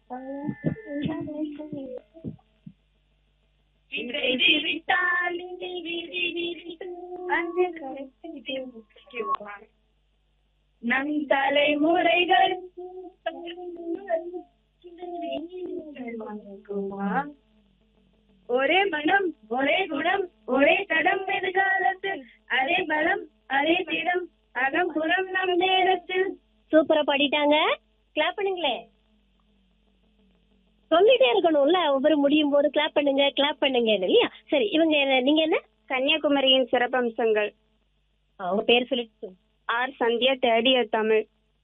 இதை விரித்தால் இதை விரி விரித்து அந்த கருத்தை முடிக்குவார். நம் தலைமுறைகள் வணங்குவார். ஒரே மனம் ஒரே குணம் ஒரே தடம் எதிர்காலத்தில் அதே பலம் அதே திடம் அகம் புறம் நம் நேரத்தில் சூப்பரா பாடிட்டாங்க கிளாப் பண்ணுங்களே சொல்லிட்டே இருக்கணும்ல ஒவ்வொரு முடியும் போது கிளாப் பண்ணுங்க கிளாப் பண்ணுங்க இல்லையா சரி இவங்க என்ன- நீங்க என்ன கன்னியாகுமரியின் சிறப்பம்சங்கள் அவங்க பேர் சொல்லிட்டு R Sandhya third year Tamil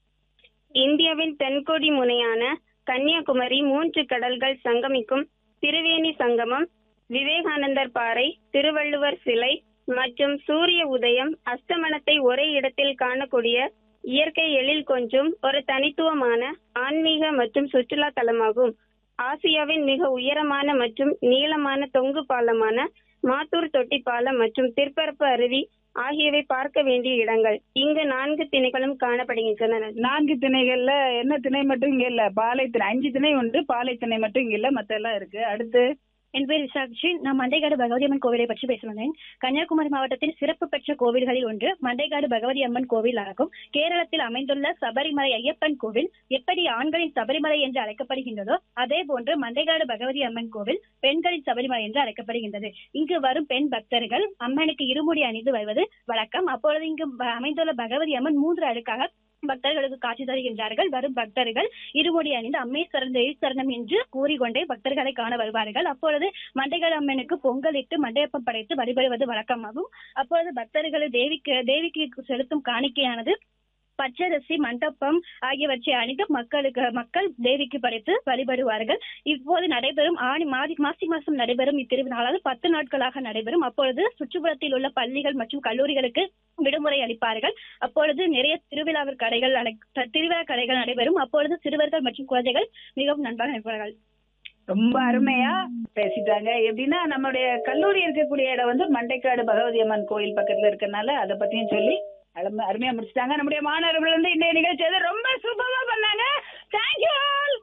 இந்தியாவின் தென்கோடி முனையான கன்னியாகுமரி மூன்று கடல்கள் சங்கமிக்கும் திரிவேணி சங்கமம் விவேகானந்தர் பாறை திருவள்ளுவர் சிலை மற்றும் சூரிய உதயம் அஸ்தமனத்தை ஒரே இடத்தில் காணக்கூடிய இயற்கை எழில் கொஞ்சும் ஒரு தனித்துவமான ஆன்மீக மற்றும் சுற்றுலா தலமாகும் ஆசியாவின் மிக உயரமான மற்றும் நீளமான தொங்கு பாலமான மாத்தூர் தொட்டி பாலம் மற்றும் திருப்பரப்பு அருவி ஆகியவை பார்க்க வேண்டிய இடங்கள் இங்கு நான்கு திணைகளும் காணப்படுகின்றன நான்கு திணைகள்ல என்ன திணை மட்டும் இங்க இல்ல பாலை திணை அஞ்சு திணை உண்டு பாலை திணை மட்டும் இங்க இல்ல மத்த எல்லாம் இருக்கு அடுத்து என் பேர் விசாக்ஷி நான் மண்டைக்காடு பகவதி அம்மன் கோவிலை பற்றி பேச வந்தேன் கன்னியாகுமரி மாவட்டத்தின் சிறப்பு பெற்ற கோவில்களில் ஒன்று மண்டைக்காடு பகவதி அம்மன் கோவில் ஆகும் கேரளத்தில் அமைந்துள்ள சபரிமலை ஐயப்பன் கோவில் எப்படி ஆண்களின் சபரிமலை என்று அழைக்கப்படுகின்றதோ அதே போன்று மண்டைக்காடு பகவதி அம்மன் கோவில் பெண்களின் சபரிமலை என்று அழைக்கப்படுகின்றது இங்கு வரும் பெண் பக்தர்கள் அம்மனுக்கு இருமுடி அணிந்து வருவது வழக்கம் அப்பொழுது இங்கு ப- அமைந்துள்ள பகவதி அம்மன் மூன்று அடுக்காக பக்தர்களுக்கு காட்சி தருகின்றார்கள் வரும் பக்தர்கள் இருமுடி அணிந்து அம்மே சரண் ஜெய் சரணம் என்று கூறிக்கொண்டே பக்தர்களை காண வருவார்கள் அப்பொழுது மண்டைகள் அம்மனுக்கு பொங்கலிட்டு மண்டையப்பம் படைத்து வழிபடுவது வழக்கமாகும் அப்பொழுது பக்தர்கள் தேவிக்கு தேவிக்கு செலுத்தும் காணிக்கையானது பச்சரிசி மண்டபம் ஆகியவற்றை அணிந்து மக்களுக்கு மக்கள் தேவிக்கு படைத்து வழிபடுவார்கள் இப்போது நடைபெறும் ஆணி மாதி மாசி மாசம் நடைபெறும் இத்திருவிழாவது பத்து நாட்களாக நடைபெறும் அப்பொழுது சுற்றுப்புறத்தில் உள்ள பள்ளிகள் மற்றும் கல்லூரிகளுக்கு விடுமுறை அளிப்பார்கள் அப்பொழுது நிறைய திருவிழாவிற்கு கடைகள் அடை- திருவிழா கடைகள் நடைபெறும் அப்பொழுது சிறுவர்கள் மற்றும் குழந்தைகள் மிகவும் நன்றாக இருப்பார்கள் ரொம்ப அருமையா பேசிட்டாங்க எப்படின்னா நம்மளுடைய கல்லூரி இருக்கக்கூடிய இடம் வந்து மண்டைக்காடு பகவதி அம்மன் கோயில் பக்கத்துல இருக்கறனால அதை பத்தியும் சொல்லி அருமை- அருமையா முடிச்சிட்டாங்க நம்முடைய மாணவர்கள் வந்து இந்த நிகழ்ச்சி வந்து ரொம்ப சூப்பரா பண்ணாங்க தேங்க்யூ ஆல்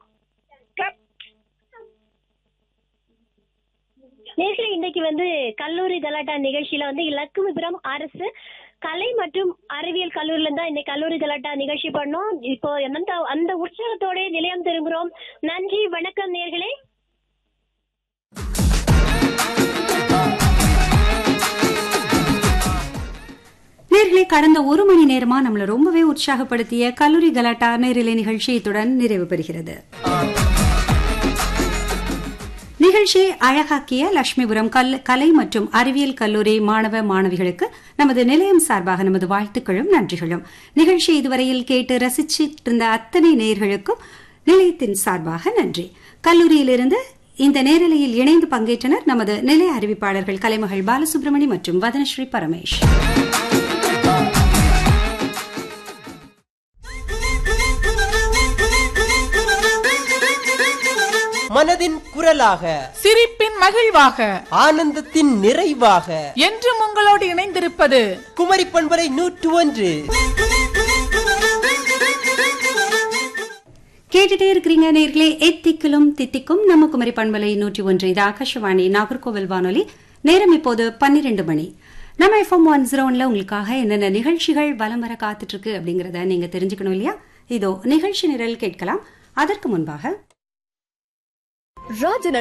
நேர்களே இன்னைக்கு வந்து கல்லூரி கலாட்டா நிகழ்ச்சியில வந்து லக்குமிபுரம் அரசு கலை மற்றும் அறிவியல் கல்லூரில தான் இன்னைக்கு கல்லூரி கலாட்டா நிகழ்ச்சி பண்ணோம் இப்போ அந்த அந்த உற்சாகத்தோட நிலையம் திரும்புகிறோம் நன்றி வணக்கம் நேர்களே நேர்களே கடந்த ஒரு மணி நேரமா நம்மள ரொம்பவே உற்சாகப்படுத்திய கல்லூரி கலாட்டா நேரிலை நிகழ்ச்சி இத்துடன் நிறைவு பெறுகிறது நிகழ்ச்சி அழகாக்கிய லட்சுமிபுரம் கல் கலை மற்றும் அறிவியல் கல்லூரி மாணவ மாணவிகளுக்கு நமது நிலையம் சார்பாக நமது வாழ்த்துக்களும் நன்றிகளும் நிகழ்ச்சி இதுவரையில் கேட்டு ரசிச்சிட்டு இருந்த அத்தனை நேர்களுக்கும் நிலையத்தின் சார்பாக நன்றி கல்லூரியிலிருந்து இந்த நேரலையில் இணைந்து பங்கேற்றனர் நமது நிலைய அறிவிப்பாளர்கள் கலைமகள் பாலசுப்ரமணி மற்றும் வதனஸ்ரீ பரமேஷ் மனதின் குரலாக சிரிப்பின் மகிழ்வாக ஆனந்தத்தின் நிறைவாக என்றும் உங்களோடு இணைந்திருப்பது குமரி பண்பரை நூற்று ஒன்று கேட்டுட்டே இருக்கிறீங்க நேர்களே எத்திக்கிலும் தித்திக்கும் நம்ம குமரி பண்பலை நூற்றி ஒன்று இது ஆகாஷவாணி நாகர்கோவில் வானொலி நேரம் இப்போது பன்னிரெண்டு மணி நம்ம எஃப்எம் ஒன் ஜீரோன்ல உங்களுக்காக என்னென்ன நிகழ்ச்சிகள் வலம் வர காத்துட்டு இருக்கு அப்படிங்கறத நீங்க தெரிஞ்சுக்கணும் இல்லையா இதோ நிகழ்ச்சி நிரல் கேட்கலாம் அதற்கு முன்பாக ராஜன்